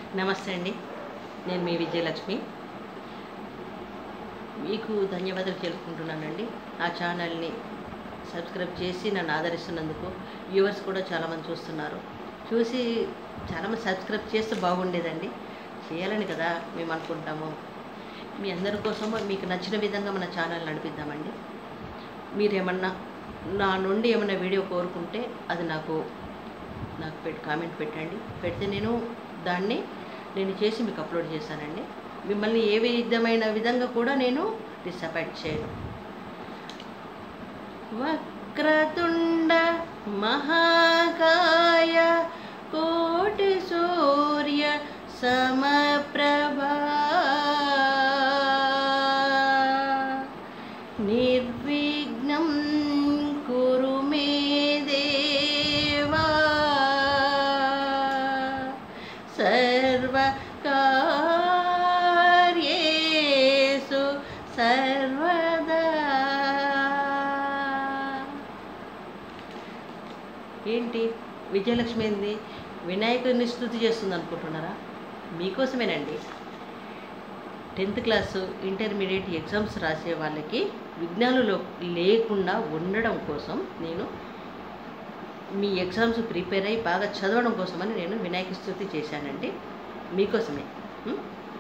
నమస్తే అండి నేను మీ విజయలక్ష్మి మీకు ధన్యవాదాలు తెలుపుకుంటున్నానండి నా ఛానల్ని సబ్స్క్రైబ్ చేసి నన్ను ఆదరిస్తున్నందుకు వ్యూవర్స్ కూడా చాలామంది చూస్తున్నారు చూసి చాలామంది సబ్స్క్రైబ్ చేస్తే బాగుండేదండి చేయాలని కదా మేము అనుకుంటాము మీ అందరి కోసం మీకు నచ్చిన విధంగా మన ఛానల్ నడిపిద్దామండి మీరేమన్నా నా నుండి ఏమన్నా వీడియో కోరుకుంటే అది నాకు నాకు పెట్టి కామెంట్ పెట్టండి పెడితే నేను దాన్ని నేను చేసి మీకు అప్లోడ్ చేశానండి మిమ్మల్ని ఏ విధమైన విధంగా కూడా నేను డిసపాయింట్ చేయను వక్రతుండ మహాకాయ కోటి సూర్య సమప్రభా నిర్విఘ్నం కురు మే దేవా సర్వకార్యేషు సర్వదా ఏంటి విజయలక్ష్మి ఏంది వినాయకుడిని స్థుతి చేస్తుంది అనుకుంటున్నారా మీకోసమేనండి టెన్త్ క్లాసు ఇంటర్మీడియట్ ఎగ్జామ్స్ రాసే వాళ్ళకి విజ్ఞానులు లేకుండా ఉండడం కోసం నేను మీ ఎగ్జామ్స్ ప్రిపేర్ అయ్యి బాగా చదవడం కోసమని నేను వినాయక స్థుతి చేశానండి మీకోసమే ఉం?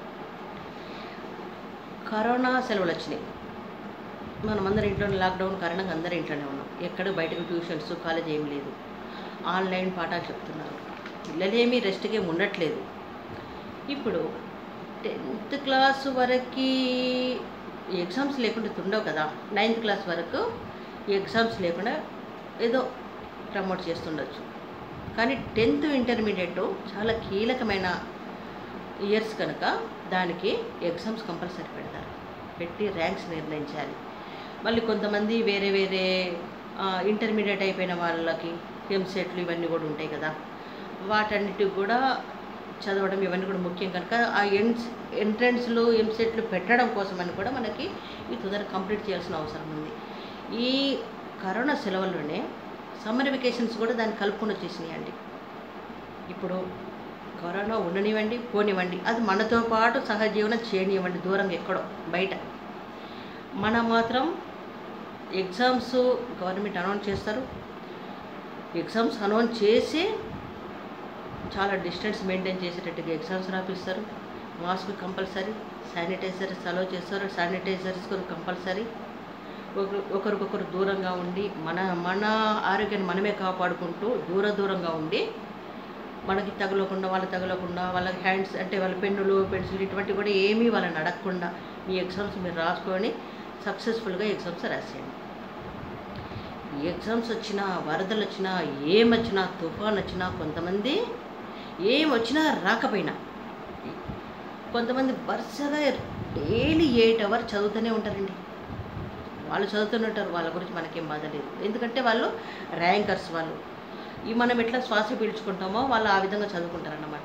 కరోనా సెలవులు వచ్చినాయి మనం అందరం ఇంట్లోనే లాక్డౌన్ కారణంగా అందరం ఇంట్లోనే ఉన్నాం ఎక్కడ బయటకు ట్యూషన్స్ కాలేజ్ ఏం లేదు ఆన్లైన్ పాఠాలు చెప్తున్నారు పిల్లలేమీ రెస్ట్కి ఏమి ఉండట్లేదు ఇప్పుడు టెన్త్ క్లాస్ వరకు ఎగ్జామ్స్ లేకుండా ఉండవు కదా నైన్త్ క్లాస్ వరకు ఎగ్జామ్స్ లేకుండా ఏదో ప్రమోట్ చేస్తుండొచ్చు కానీ టెన్త్ ఇంటర్మీడియట్ చాలా కీలకమైన ఇయర్స్ కనుక దానికి ఎగ్జామ్స్ కంపల్సరీ పెడతారు పెట్టి ర్యాంక్స్ నిర్ణయించాలి మళ్ళీ కొంతమంది వేరే వేరే ఇంటర్మీడియట్ అయిపోయిన వాళ్ళకి ఎంసెట్లు ఇవన్నీ కూడా ఉంటాయి కదా వాటన్నిటికి కూడా చదవడం ఇవన్నీ కూడా ముఖ్యం కనుక ఆ ఎంట్స్ ఎంట్రన్స్లు ఎంసెట్లు పెట్టడం కోసమని కూడా మనకి ఈ తొందరగా కంప్లీట్ చేయాల్సిన అవసరం ఉంది ఈ కరోనా సెలవుల్లోనే సమ్మర్ వెకేషన్స్ కూడా దాన్ని కలుపుకొని వచ్చేసినాయి అండి ఇప్పుడు కరోనా ఉండనివ్వండి పోనివ్వండి అది మనతో పాటు సహజీవనం చేయనివ్వండి దూరంగా ఎక్కడో బయట మనం మాత్రం ఎగ్జామ్స్ గవర్నమెంట్ అనౌన్స్ చేస్తారు ఎగ్జామ్స్ అనౌన్స్ చేసి చాలా డిస్టెన్స్ మెయింటైన్ చేసేటట్టుగా ఎగ్జామ్స్ రాపిస్తారు మాస్క్ కంపల్సరీ శానిటైజర్స్ అలో చేస్తారు శానిటైజర్స్ కూడా కంపల్సరీ ఒకరు ఒకరికొకరు దూరంగా ఉండి మన మన ఆరోగ్యాన్ని మనమే కాపాడుకుంటూ దూర దూరంగా ఉండి మనకి తగలకుండా వాళ్ళు తగలకుండా వాళ్ళకి హ్యాండ్స్ అంటే వాళ్ళ పెన్నులు పెన్సిల్ ఇటువంటివి కూడా ఏమీ వాళ్ళని అడగకుండా మీ ఎగ్జామ్స్ మీరు రాసుకొని సక్సెస్ఫుల్గా ఎగ్జామ్స్ రాసేయండి ఈ ఎగ్జామ్స్ వచ్చినా వరదలు వచ్చినా ఏం వచ్చినా తుఫాన్ వచ్చినా కొంతమంది ఏం వచ్చినా రాకపోయినా కొంతమంది వరుసగా డైలీ ఎయిట్ అవర్ చదువుతూనే ఉంటారండి వాళ్ళు చదువుతూనే ఉంటారు వాళ్ళ గురించి మనకేం బాధ లేదు ఎందుకంటే వాళ్ళు ర్యాంకర్స్ వాళ్ళు ఈ మనం ఎట్లా శ్వాస పీల్చుకుంటామో వాళ్ళు ఆ విధంగా చదువుకుంటారన్నమాట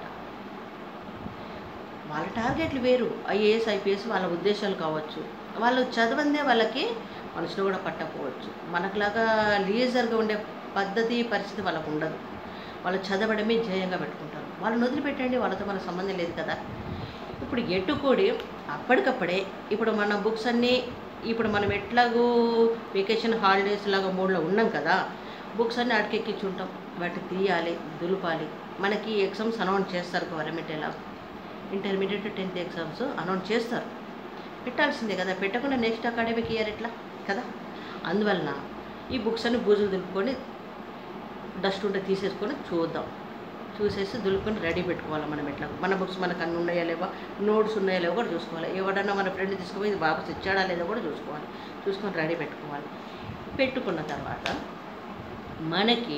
వాళ్ళ టార్గెట్లు వేరు ఐఏఎస్ ఐపీఎస్ వాళ్ళ ఉద్దేశాలు కావచ్చు వాళ్ళు చదవందే వాళ్ళకి మనసులో కూడా పట్టకపోవచ్చు మనకులాగా లీజర్గా ఉండే పద్ధతి పరిస్థితి వాళ్ళకు ఉండదు వాళ్ళు చదవడమే ధ్యేయంగా పెట్టుకుంటారు వాళ్ళని వదిలిపెట్టండి వాళ్ళతో మన సంబంధం లేదు కదా ఇప్పుడు ఎట్టుకోడి అప్పటికప్పుడే ఇప్పుడు మన బుక్స్ అన్నీ ఇప్పుడు మనం ఎట్లాగూ వెకేషన్ హాలిడేస్ లాగా మూడ్లో ఉన్నాం కదా బుక్స్ అన్నీ అటకెక్కించుంటాం వాటిని తీయాలి దులుపాలి మనకి ఎగ్జామ్స్ అనౌన్స్ చేస్తారు గవర్నమెంట్ ఎలా ఇంటర్మీడియట్ టెన్త్ ఎగ్జామ్స్ అనౌన్స్ చేస్తారు పెట్టాల్సిందే కదా పెట్టకుండా నెక్స్ట్ అకాడమిక్ ఇయర్ ఎట్లా కదా అందువలన ఈ బుక్స్ అన్ని బూజులు దులుపుకొని డస్ట్ ఉంటే తీసేసుకొని చూద్దాం చూసేసి దులుపుకొని రెడీ పెట్టుకోవాలి మనం ఎట్లా మన బుక్స్ మనకు అన్ని ఉన్నాయా లేవా నోట్స్ ఉన్నాయా లేవో కూడా చూసుకోవాలి ఎవడన్నా మన ఫ్రెండ్ తీసుకుపోయి ఇది బాబు ఇచ్చాడా లేదో కూడా చూసుకోవాలి చూసుకొని రెడీ పెట్టుకోవాలి పెట్టుకున్న తర్వాత మనకి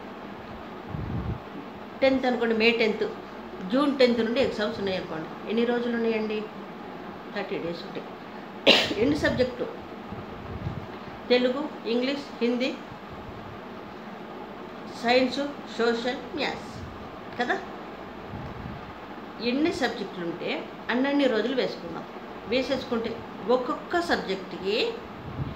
టెన్త్ అనుకోండి మే టెన్త్ జూన్ టెన్త్ నుండి ఎగ్జామ్స్ ఉన్నాయి అనుకోండి ఎన్ని రోజులు ఉన్నాయండి థర్టీ డేస్ ఉంటాయి ఎన్ని subject Telugu English Hindi science social maths కదా ఎన్ని సబ్జెక్టులు ఉంటే అన్నన్ని రోజులు వేసుకున్నాం వేసేసుకుంటే ఒక్కొక్క సబ్జెక్ట్కి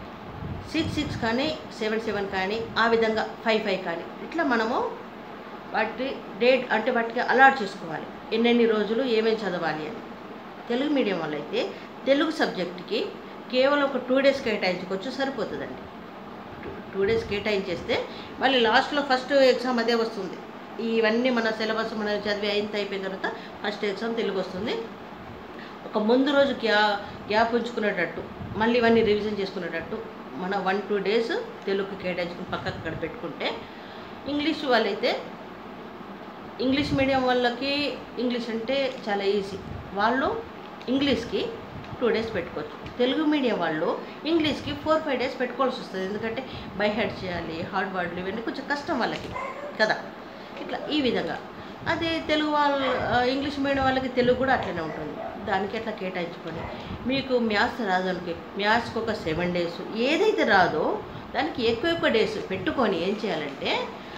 సిక్స్ సిక్స్ కానీ సెవెన్ సెవెన్ కానీ ఆ విధంగా ఫైవ్ ఫైవ్ కానీ ఇట్లా మనము వాటి డేట్ అంటే వాటికి అలాట్ చేసుకోవాలి ఎన్నెన్ని రోజులు ఏమేమి చదవాలి అని తెలుగు మీడియం వల్ల అయితే తెలుగు సబ్జెక్ట్కి కేవలం ఒక టూ డేస్ కేటాయించుకోవచ్చు సరిపోతుందండి టూ డేస్ కేటాయించేస్తే మళ్ళీ లాస్ట్లో ఫస్ట్ ఎగ్జామ్ అదే వస్తుంది ఇవన్నీ మన సిలబస్ మనం చదివి అయిన అయిపోయిన తర్వాత ఫస్ట్ ఎగ్జామ్ తెలుగు వస్తుంది ఒక ముందు రోజు గ్యా గ్యాప్ ఉంచుకునేటట్టు మళ్ళీ ఇవన్నీ రివిజన్ చేసుకునేటట్టు మన వన్ టూ డేస్ తెలుగుకి కేటాయించుకుని పక్కకు అక్కడ పెట్టుకుంటే ఇంగ్లీష్ వాళ్ళైతే ఇంగ్లీష్ మీడియం వాళ్ళకి ఇంగ్లీష్ అంటే చాలా ఈజీ వాళ్ళు ఇంగ్లీష్కి టూ డేస్ పెట్టుకోవచ్చు తెలుగు మీడియం వాళ్ళు ఇంగ్లీష్కి ఫోర్ ఫైవ్ డేస్ పెట్టుకోవాల్సి వస్తుంది ఎందుకంటే బై హెడ్ చేయాలి హార్డ్ వర్డ్లు ఇవన్నీ కొంచెం కష్టం వాళ్ళకి కదా ఇట్లా ఈ విధంగా అదే తెలుగు వాళ్ళ ఆ, ఇంగ్లీష్ మీడియం వాళ్ళకి తెలుగు కూడా అట్లనే ఉంటుంది దానికి అట్లా కేటాయించుకొని మీకు మ్యాథ్స్ రాదు అనుకో మ్యాథ్స్కి ఒక సెవెన్ డేస్ ఏదైతే రాదో దానికి ఎక్కువ ఎక్కువ డేస్ పెట్టుకొని ఏం చేయాలంటే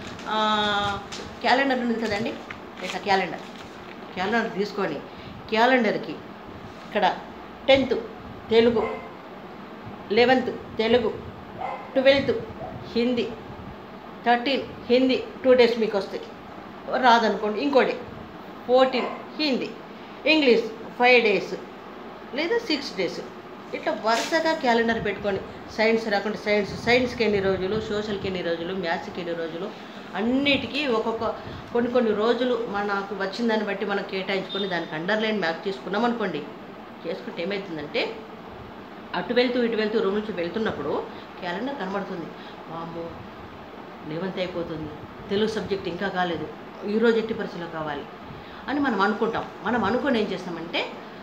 క్యాలెండర్ ఉంది కదండి ఇట్లా క్యాలెండర్ క్యాలెండర్ తీసుకొని క్యాలెండర్కి ఇక్కడ tenth Telugu eleventh Telugu twelfth Hindi thirteen Hindi two days మీకు వస్తాయి రాదనుకోండి ఇంకోటి fourteen Hindi English five days లేదా సిక్స్ డేస్ ఇట్లా వరుసగా క్యాలెండర్ పెట్టుకొని సైన్స్ రాకుండా సైన్స్ సైన్స్కి ఎన్ని రోజులు సోషల్కి ఎన్ని రోజులు మ్యాథ్స్కి ఎన్ని రోజులు అన్నిటికీ ఒక్కొక్క కొన్ని కొన్ని రోజులు మనకు వచ్చిన దాన్ని బట్టి మనం కేటాయించుకొని దానికి అండర్లైన్ మ్యాథ్స్ చేసుకున్నాం అనుకోండి చేసుకుంటే ఏమవుతుందంటే అటు వెళ్తూ ఇటు వెళ్తూ రూమ్ నుంచి వెళ్తున్నప్పుడు క్యాలెండర్ కనబడుతుంది వామ్మో లెవెంత్ అయిపోతుంది తెలుగు సబ్జెక్ట్ ఇంకా కాలేదు ఈరోజు ఎట్టి పరిస్థితిలో కావాలి అని మనం అనుకుంటాం మనం అనుకొని ఏం చేస్తామంటే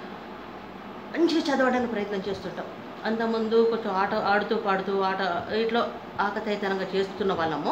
మంచిగా చదవడానికి ప్రయత్నం చేస్తుంటాం అంతకుముందు కొంచెం ఆట ఆడుతూ పాడుతూ ఆట ఇట్లా ఆకతాయితనంగా చేస్తున్న వాళ్ళము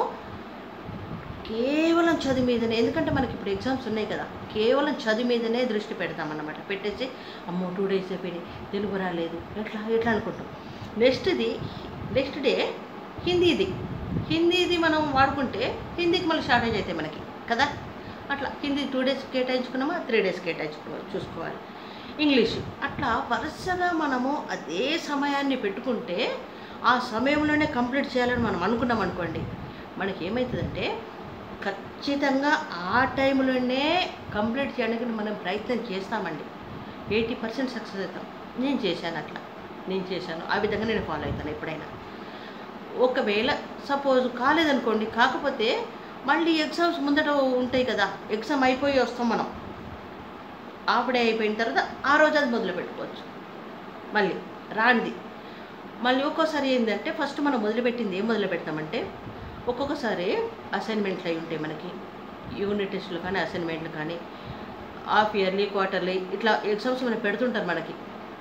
కేవలం చదువు మీదనే ఎందుకంటే మనకి ఇప్పుడు ఎగ్జామ్స్ ఉన్నాయి కదా కేవలం చదువు మీదనే దృష్టి పెడతామన్నమాట పెట్టేసి అమ్మో టూ డేస్ అయిపోయినాయి తెలుగు రాలేదు ఎట్లా ఎట్లా అనుకుంటాం నెక్స్ట్ది నెక్స్ట్ డే హిందీది హిందీది మనం వాడుకుంటే హిందీకి మళ్ళీ షార్టేజ్ అవుతాయి మనకి కదా అట్లా హిందీ టూ డేస్ కేటాయించుకున్నామా త్రీ డేస్ కేటాయించుకోవాలి చూసుకోవాలి ఇంగ్లీష్ అట్లా వరుసగా మనము అదే సమయాన్ని పెట్టుకుంటే ఆ సమయంలోనే కంప్లీట్ చేయాలని మనం అనుకున్నాం అనుకోండి మనకి ఏమవుతుందంటే ఖచ్చితంగా ఆ టైంలోనే కంప్లీట్ చేయడానికి మనం ప్రయత్నం చేస్తామండి ఎయిటీ పర్సెంట్ సక్సెస్ అవుతాం నేను చేశాను అట్లా నేను చేశాను ఆ విధంగా నేను ఫాలో అవుతాను ఎప్పుడైనా ఒకవేళ సపోజ్ కాలేదనుకోండి కాకపోతే మళ్ళీ ఎగ్జామ్స్ ముందట ఉంటాయి కదా ఎగ్జామ్ అయిపోయి వస్తాం మనం ఆవిడే అయిపోయిన తర్వాత ఆ రోజు అది మొదలు పెట్టుకోవచ్చు మళ్ళీ రానిది మళ్ళీ ఒక్కోసారి ఏంటంటే ఫస్ట్ మనం మొదలుపెట్టింది ఏం మొదలు పెడతామంటే ఒక్కొక్కసారి అసైన్మెంట్లు అయి ఉంటాయి మనకి యూనిట్ టెస్టులు కానీ అసైన్మెంట్లు కానీ హాఫ్ ఇయర్లీ క్వార్టర్లీ ఇట్లా ఎగ్జామ్స్ మనం పెడుతుంటారు మనకి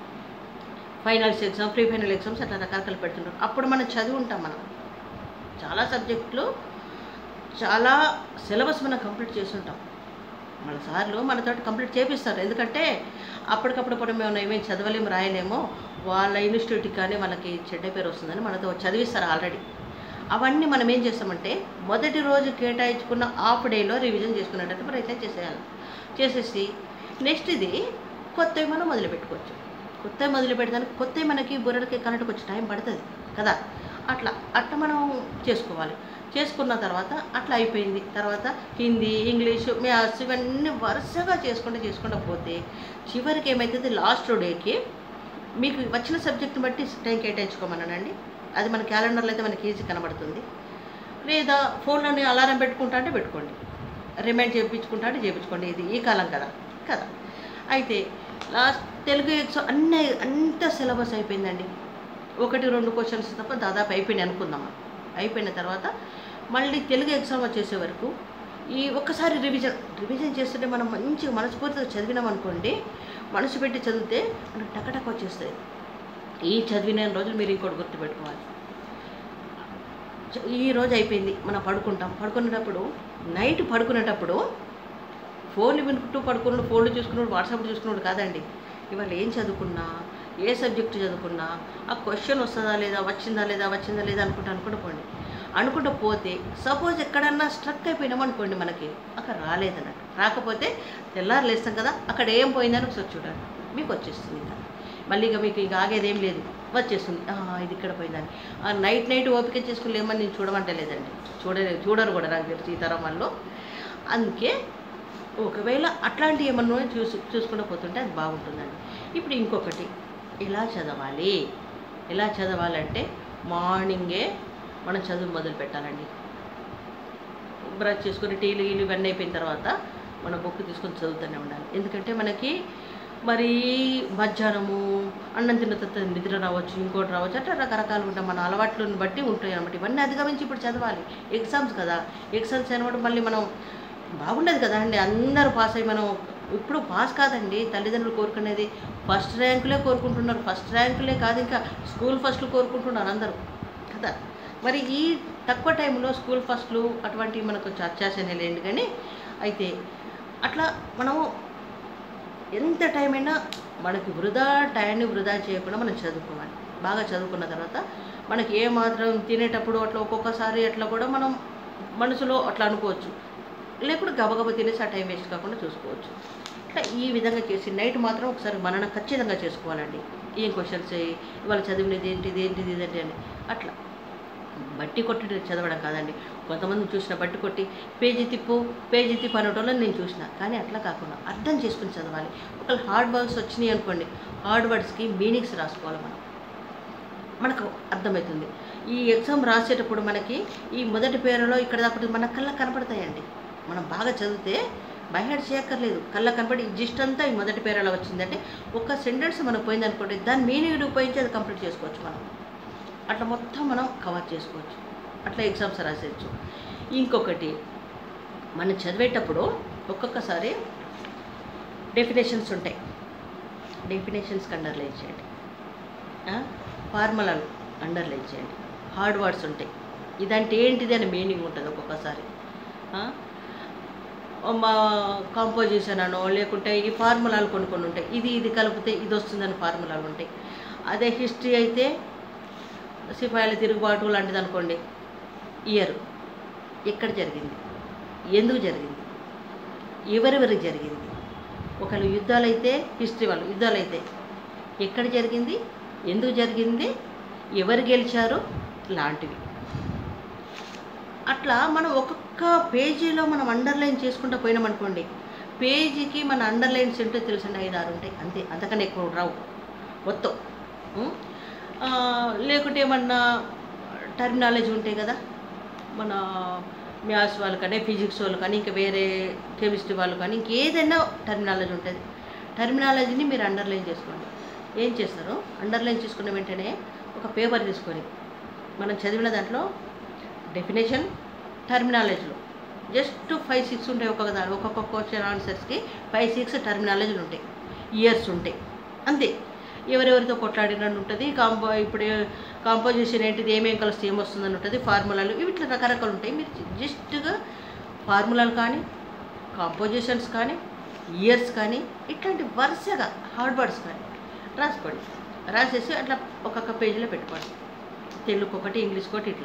finals exam pre final exams అట్లా రకరకాలు పెడుతుంటారు అప్పుడు మనం చదివి ఉంటాం మనం చాలా సబ్జెక్టులు చాలా సిలబస్ మనం కంప్లీట్ చేస్తుంటాం మన సార్లు మనతోటి కంప్లీట్ చేపిస్తారు ఎందుకంటే అప్పటికప్పుడు ఇప్పుడు మేము ఏమేమి చదవలేము రాయలేమో వాళ్ళ ఇన్స్టిట్యూట్కి కానీ వాళ్ళకి చెడ్డ పేరు వస్తుందని మనతో చదివిస్తారు ఆల్రెడీ అవన్నీ మనం ఏం చేస్తామంటే మొదటి రోజు కేటాయించుకున్న హాఫ్ డేలో రివిజన్ చేసుకునేటట్టు ప్రయత్నం చేసేయాలి చేసేసి నెక్స్ట్ ఇది కొత్తవి మనం మొదలు పెట్టుకోవచ్చు కొత్తవి మొదలు పెడతానికి కొత్తవి మనకి బుర్రలకి కనెక్ట్కి వచ్చే టైం పడుతుంది కదా అట్లా అట్లా మనం చేసుకోవాలి చేసుకున్న తర్వాత అట్లా అయిపోయింది తర్వాత హిందీ ఇంగ్లీషు మ్యాథ్స్ ఇవన్నీ వరుసగా చేసుకుంటూ చేసుకుంటూ పోతే చివరికి ఏమవుతుంది లాస్ట్ డేకి మీకు వచ్చిన సబ్జెక్ట్ని బట్టి టైం కేటాయించుకోమన్నానండి అది మన క్యాలెండర్లో అయితే మనకి ఈజీ కనబడుతుంది లేదా ఫోన్లోనే అలారం పెట్టుకుంటా అంటే పెట్టుకోండి రిమైండ్ చేయించుకుంటా అంటే చేయించుకోండి ఇది ఈ కాలం కదా కదా అయితే లాస్ట్ తెలుగు ఎగ్జామ్ అన్నీ అంత సిలబస్ అయిపోయిందండి ఒకటి రెండు క్వశ్చన్స్ తప్ప దాదాపు అయిపోయినాయి అనుకుందాం అయిపోయిన తర్వాత మళ్ళీ తెలుగు ఎగ్జామ్ వచ్చేసే వరకు ఈ ఒక్కసారి రివిజన్ రివిజన్ చేస్తుంటే మనం మంచిగా మనస్ఫూర్తిగా చదివినాం అనుకోండి మనసు పెట్టి చదివితే మనకు టకటక వచ్చేస్తుంది ఈ చదివిన రోజులు మీరు ఇంకోటి గుర్తుపెట్టుకోవాలి చ- ఈ రోజు అయిపోయింది మనం పడుకుంటాం పడుకునేటప్పుడు నైట్ పడుకునేటప్పుడు ఫోన్లు వినుకుంటూ పడుకున్నాడు ఫోన్లు చూసుకున్నాడు వాట్సాప్ చూసుకున్నాడు కాదండి ఇవాళ ఏం చదువుకున్నా ఏ సబ్జెక్ట్ చదువుకున్నా ఆ క్వశ్చన్ వస్తుందా లేదా వచ్చిందా లేదా వచ్చిందా లేదా అనుకుంటా అనుకుంటూ పోండి అనుకుంటూ పోతే సపోజ్ ఎక్కడన్నా స్ట్రక్ అయిపోయినాం అనుకోండి మనకి అక్కడ రాలేదన్నట్టు రాకపోతే తెల్లారు లేస్తాం కదా అక్కడ ఏం పోయిందని ఒకసారి చూడండి మీకు వచ్చేస్తుంది ఇంకా మళ్ళీ ఇక మీకు ఇంకా ఆగేదేం లేదు వచ్చేస్తుంది "ఆ, ఇది ఇక్కడ పోయిందని ఆ నైట్ నైట్ ఓపిక చేసుకుని లేమని నేను చూడమంటే లేదండి చూడలేదు చూడరు కూడా నాకు తెలిసి ఈ తరం వాళ్ళు అందుకే ఒకవేళ అట్లాంటి ఏమన్నా చూసు చూసుకుంటూ పోతుంటే అది బాగుంటుందండి ఇప్పుడు ఇంకొకటి ఎలా చదవాలి ఎలా చదవాలంటే మార్నింగే మనం చదువు మొదలు పెట్టాలండి బ్రష్ చేసుకుని టీలు గీలు ఇవన్నీ అయిపోయిన తర్వాత మన బుక్ తీసుకొని చదువుతూనే ఉండాలి ఎందుకంటే మనకి మరి మధ్యాహ్నము అన్నం తిన్న తర్వాత నిద్ర రావచ్చు ఇంకోటి రావచ్చు అట్లా రకరకాలు ఉంటాయి మన అలవాట్లను బట్టి ఉంటాయి అన్నమాట ఇవన్నీ అధిగమించి ఇప్పుడు చదవాలి ఎగ్జామ్స్ కదా ఎగ్జామ్స్ అయినప్పుడు మళ్ళీ మనం బాగుండదు కదా అండి అందరూ పాస్ అయ్యి మనం ఇప్పుడు పాస్ కాదండి తల్లిదండ్రులు కోరుకునేది ఫస్ట్ ర్యాంకులే కోరుకుంటున్నారు ఫస్ట్ ర్యాంకులే కాదు ఇంకా స్కూల్ ఫస్ట్లు కోరుకుంటున్నారు అందరూ కదా మరి ఈ తక్కువ టైంలో స్కూల్ ఫస్ట్లు అటువంటివి మనకు చర్చాసనే లేండి కానీ అయితే అట్లా మనము ఎంత టైం అయినా మనకి వృధా టైంని వృధా చేయకుండా మనం చదువుకోవాలి బాగా చదువుకున్న తర్వాత మనకి ఏ మాత్రం తినేటప్పుడు అట్లా ఒక్కొక్కసారి అట్లా కూడా మనం మనసులో అట్లా అనుకోవచ్చు లేకుంటే గబగబా తినేసి ఆ టైం వేస్ట్ కాకుండా చూసుకోవచ్చు ఇట్లా ఈ విధంగా చేసి నైట్ మాత్రం ఒకసారి మనన ఖచ్చితంగా చేసుకోవాలండి ఏం క్వశ్చన్స్ ఇవాళ చదివినది ఏంటిది ఏంటిది ఇదేంటి అని అట్లా బట్టి కొట్టి చదవడం కాదండి కొంతమంది చూసిన బట్టి కొట్టి పేజీ తిప్పు పేజీ తిప్పు అనేటోళ్ళని నేను చూసిన కానీ అట్లా కాకుండా అర్థం చేసుకుని చదవాలి ఒకవేళ హార్డ్ వర్డ్స్ వచ్చినాయి అనుకోండి హార్డ్ వర్డ్స్కి మీనింగ్స్ రాసుకోవాలి మనం మనకు అర్థమవుతుంది ఈ ఎగ్జామ్ రాసేటప్పుడు మనకి ఈ మొదటి పేరులో ఇక్కడ దాకా మన కళ్ళ కనపడతాయండి మనం బాగా చదివితే బైహెడ్ చేయక్కర్లేదు కళ్ళ కనపడి జిస్ట్ అంతా ఈ మొదటి పేరు ఎలా వచ్చిందంటే ఒక సెంటెన్స్ మనకు పోయింది అనుకోండి దాని మీనింగ్ ఉపయోగించి అది కంప్లీట్ చేసుకోవచ్చు మనం అట్లా మొత్తం మనం కవర్ చేసుకోవచ్చు అట్లా ఎగ్జామ్స్ రాసేయచ్చు ఇంకొకటి మనం చదివేటప్పుడు ఒక్కొక్కసారి డెఫినేషన్స్ ఉంటాయి డెఫినేషన్స్కి అండర్లైన్ చేయండి ఫార్ములాలు అండర్లైన్ చేయండి హార్డ్ వర్డ్స్ ఉంటాయి ఇదంటే ఏంటిది అని మీనింగ్ ఉంటుంది ఒక్కొక్కసారి ఆ? మా కాంపోజిషన్ అనో లేకుంటే ఈ ఫార్ములాలు కొన్ని కొన్ని ఉంటాయి ఇది ఇది కలిపితే ఇది వస్తుందని ఫార్ములాలు ఉంటాయి అదే హిస్టరీ అయితే సిపాయిల తిరుగుబాటు లాంటిది అనుకోండి ఇయర్ ఎక్కడ జరిగింది ఎందుకు జరిగింది ఎవరెవరికి జరిగింది ఒకళ్ళు యుద్ధాలు అయితే హిస్టరీ వాళ్ళు యుద్ధాలు అయితే ఎక్కడ జరిగింది ఎందుకు జరిగింది ఎవరు గెలిచారు లాంటివి అట్లా మనం ఒక్కొక్క పేజీలో మనం అండర్లైన్ చేసుకుంటూ పోయినామనుకోండి పేజీకి మన అండర్లైన్స్ ఏంటో తెలుసండి ఐదు ఆరు ఉంటాయి అంతే అంతకన్నా ఎక్కువ రావు మొత్తం ఉం? ఆ, లేకుంటే ఏమన్నా టర్మినాలజీ ఉంటాయి కదా మన మ్యాథ్స్ వాళ్ళు కానీ ఫిజిక్స్ వాళ్ళు కానీ ఇంకా వేరే కెమిస్ట్రీ వాళ్ళు కానీ ఇంకేదైనా టర్మినాలజీ ఉంటుంది టర్మినాలజీని మీరు అండర్లైన్ చేసుకోండి ఏం చేస్తారు అండర్లైన్ చేసుకున్న వెంటనే ఒక పేపర్ తీసుకొని మనం చదివిన దాంట్లో డెఫినేషన్ టర్మినాలజీలో జస్ట్ ఫైవ్ సిక్స్ ఉంటాయి ఒక్కొక్క దాని ఒక్కొక్క క్వశ్చన్ ఆన్సర్స్కి ఫైవ్ సిక్స్ టర్మినాలజీలు ఉంటాయి ఇయర్స్ ఉంటాయి అంతే ఎవరెవరితో కొట్లాడినట్టు ఉంటుంది కాంపో ఇప్పుడు కాంపోజిషన్ ఏంటిది ఏమేం కలిసి ఏమొస్తుందని ఉంటుంది ఫార్ములాలు ఇవి ఇట్లా రకరకాలు ఉంటాయి మీరు జస్ట్గా ఫార్ములాలు కానీ కాంపోజిషన్స్ కానీ ఇయర్స్ కానీ ఇట్లాంటి వరుసగా హార్డ్ వర్డ్స్ కానీ రాసుకోండి రాసేసి అట్లా ఒక్కొక్క పేజీలో పెట్టుకోండి తెలుగు ఒకటి ఇంగ్లీష్ ఒకటి ఇట్లా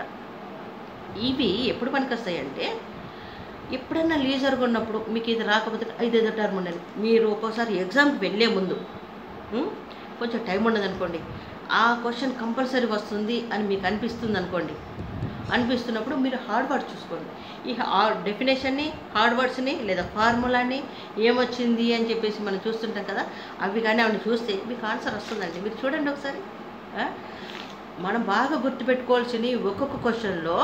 ఇవి ఎప్పుడు పనికొస్తాయి అంటే ఎప్పుడైనా లీజర్గా ఉన్నప్పుడు మీకు ఇది రాకపోతే ఐదైదో టర్మ్ ఉండాలి మీరు ఒక్కోసారి ఎగ్జామ్కి వెళ్ళే ముందు ఉం? కొంచెం టైం ఉండదు అనుకోండి ఆ క్వశ్చన్ కంపల్సరీ వస్తుంది అని మీకు అనిపిస్తుంది అనుకోండి అనిపిస్తున్నప్పుడు మీరు హార్డ్ వర్డ్స్ చూసుకోండి ఈ డెఫినేషన్ని హార్డ్ వర్డ్స్ని లేదా ఫార్ములాని ఏమొచ్చింది అని చెప్పేసి మనం చూస్తుంటాం కదా అవి కానీ అవి చూస్తే మీకు ఆన్సర్ వస్తుందండి మీరు చూడండి ఒకసారి ఆ? మనం బాగా గుర్తుపెట్టుకోవాల్సినవి ఒక్కొక్క క్వశ్చన్లో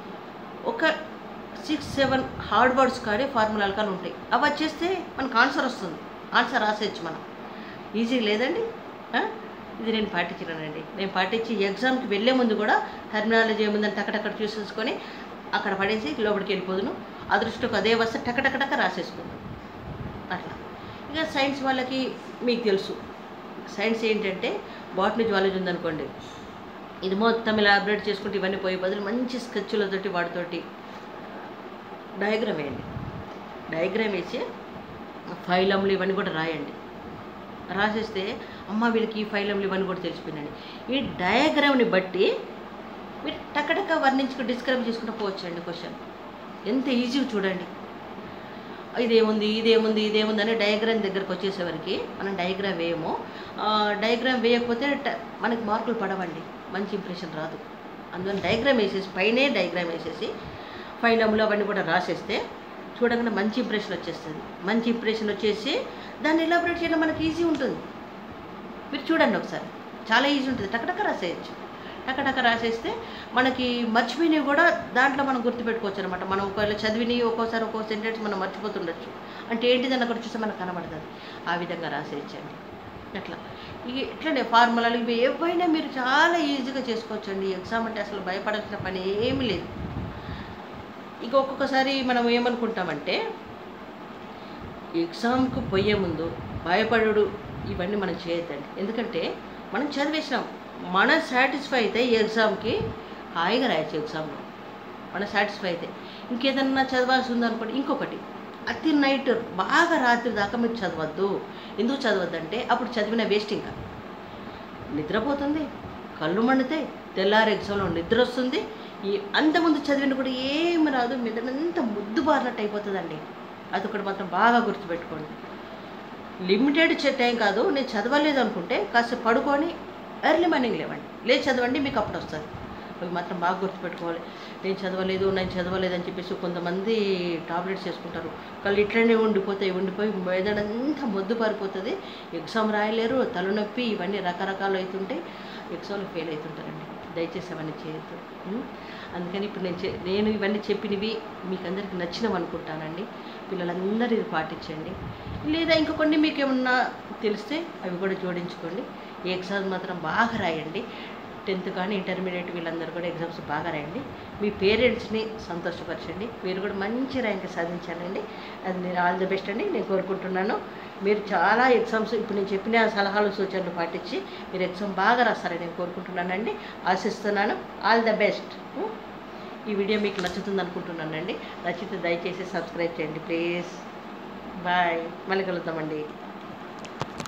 ఒక సిక్స్ సెవెన్ హార్డ్ వర్డ్స్ కానీ ఫార్ములాలు కానీ ఉంటాయి అవి వచ్చేస్తే మనకు ఆన్సర్ వస్తుంది ఆన్సర్ రాసేయచ్చు మనం ఈజీ లేదండి ఆ? ఇది నేను పాటించినానండి నేను పాటించి ఎగ్జామ్కి వెళ్ళే ముందు కూడా టర్మినాలజీ ఏముందని టకటక్కడ చూసేసుకొని అక్కడ పడేసి లోపలికి వెళ్ళిపోదును అదృష్టకు అదే వస్తే టకటకటక రాసేసుకుందాం అట్లా ఇక సైన్స్ వాళ్ళకి మీకు తెలుసు సైన్స్ ఏంటంటే బాటనీ జువాలజీ ఉందనుకోండి ఇది మొత్తం ఇలా అప్డేట్ చేసుకుంటే ఇవన్నీ పోయే బదులు మంచి స్కెచ్లతోటి వాటితోటి డయాగ్రామ్ వేయండి డయాగ్రామ్ వేసి ఫైలమ్లు ఇవన్నీ కూడా రాయండి రాసేస్తే అమ్మ వీళ్ళకి ఈ ఫైలమ్లు ఇవన్నీ కూడా తెలిసిపోయినాయి ఈ డయాగ్రామ్ని బట్టి మీరు టకటక వర్ణించుకు డిస్క్రైబ్ చేసుకుంటూ పోవచ్చండి క్వశ్చన్ ఎంత ఈజీ చూడండి ఇదేముంది ఇదేముంది ఇదేముంది అని డయాగ్రామ్ దగ్గరకు వచ్చేసేవరకు మనం డయాగ్రామ్ వేయము డయాగ్రామ్ వేయకపోతే ట- మనకి మార్కులు పడవండి మంచి ఇంప్రెషన్ రాదు అందువల్ల డయాగ్రామ్ వేసేసి పైనే డయాగ్రామ్ వేసేసి ఫైనమ్లు అవన్నీ కూడా రాసేస్తే చూడగానే మంచి ఇంప్రెషన్ వచ్చేస్తుంది మంచి ఇంప్రెషన్ వచ్చేసి దాన్ని ఎలాబరేట్ చేయడం మనకి ఈజీ ఉంటుంది మీరు చూడండి ఒకసారి చాలా ఈజీ ఉంటుంది టకటక రాసేయచ్చు టకటక రాసేస్తే మనకి మర్చిపోయినవి కూడా దాంట్లో మనం గుర్తుపెట్టుకోవచ్చు అనమాట మనం ఒకవేళ చదివిని ఒక్కోసారి ఒక్కో సెంటెన్స్ మనం మర్చిపోతుండొచ్చు అంటే ఏంటిదని అక్కడ చూస్తే మనకు కనబడుతుంది ఆ విధంగా రాసేయచ్చండి అట్లా ఇక ఇట్లనే ఫార్ములాలు ఇవి ఏవైనా మీరు చాలా ఈజీగా చేసుకోవచ్చండి ఎగ్జామ్ అంటే అసలు భయపడాల్సిన పని ఏమీ లేదు ఇక ఒక్కొక్కసారి మనం ఏమనుకుంటామంటే ఎగ్జామ్కు పోయే ముందు భయపడుడు ఇవన్నీ మనం చేయొద్దండి ఎందుకంటే మనం చదివేసినాం మన సాటిస్ఫై అయితే ఈ ఎగ్జామ్కి హాయిగా రాయొచ్చు ఎగ్జామ్లో మన సాటిస్ఫై అయితే ఇంకేదన్నా చదవాల్సి ఉందనుకోండి ఇంకొకటి అతి నైట్ బాగా రాత్రి దాకా మీరు చదవద్దు ఎందుకు చదవద్దంటే అప్పుడు చదివిన వేస్ట్ ఇంకా నిద్రపోతుంది కళ్ళు మండితే తెల్లారి ఎగ్జామ్లో నిద్ర వస్తుంది ఈ అంతకుముందు చదివిన కూడా ఏమి రాదు మీదంతా ముద్దు బారినట్టు అయిపోతుందండి అదొకటి మాత్రం బాగా గుర్తుపెట్టుకోండి లిమిటెడ్ టైం కాదు నేను చదవలేదు అనుకుంటే కాసేపు పడుకొని ఎర్లీ మార్నింగ్ లేవండి లేచి చదవండి మీకు అప్పుడు వస్తుంది అవి మాత్రం బాగా గుర్తుపెట్టుకోవాలి నేను చదవలేదు నేను చదవలేదు అని చెప్పేసి కొంతమంది టాబ్లెట్స్ వేసుకుంటారు కళ్ళు ఇట్లనే ఉండిపోతాయి ఉండిపోయి మెదడంతా మొద్దు పారిపోతుంది ఎగ్జామ్ రాయలేరు తలనొప్పి ఇవన్నీ రకరకాలు అవుతుంటే ఎగ్జామ్లో ఫెయిల్ అవుతుంటారండి దయచేసి అవన్నీ చేయొద్దు ఉం? అందుకని ఇప్పుడు నేను చె- నేను ఇవన్నీ చెప్పినవి మీకు అందరికి నచ్చినవి అనుకుంటానండి పిల్లలందరూ ఇది పాటించండి లేదా ఇంకా కొన్ని మీకు ఏమన్నా తెలిస్తే అవి కూడా జోడించుకోండి ఈ ఎగ్జామ్స్ మాత్రం బాగా రాయండి టెన్త్ కానీ ఇంటర్మీడియట్ వీళ్ళందరూ కూడా ఎగ్జామ్స్ బాగా రాయండి మీ పేరెంట్స్ని సంతోషపరచండి మీరు కూడా మంచి ర్యాంక్ సాధించాలండి అది నేను ఆల్ ది బెస్ట్ అండి నేను కోరుకుంటున్నాను మీరు చాలా ఎగ్జామ్స్ ఇప్పుడు నేను చెప్పిన సలహాలు సూచనలు పాటించి మీరు ఎగ్జామ్ బాగా రాస్తారని నేను కోరుకుంటున్నానండి ఆశిస్తున్నాను ఆల్ ద బెస్ట్ ఈ వీడియో మీకు నచ్చుతుంది అనుకుంటున్నానండి నచ్చితే దయచేసి సబ్స్క్రైబ్ చేయండి ప్లీజ్ బాయ్ మళ్ళీ కలుద్దామండి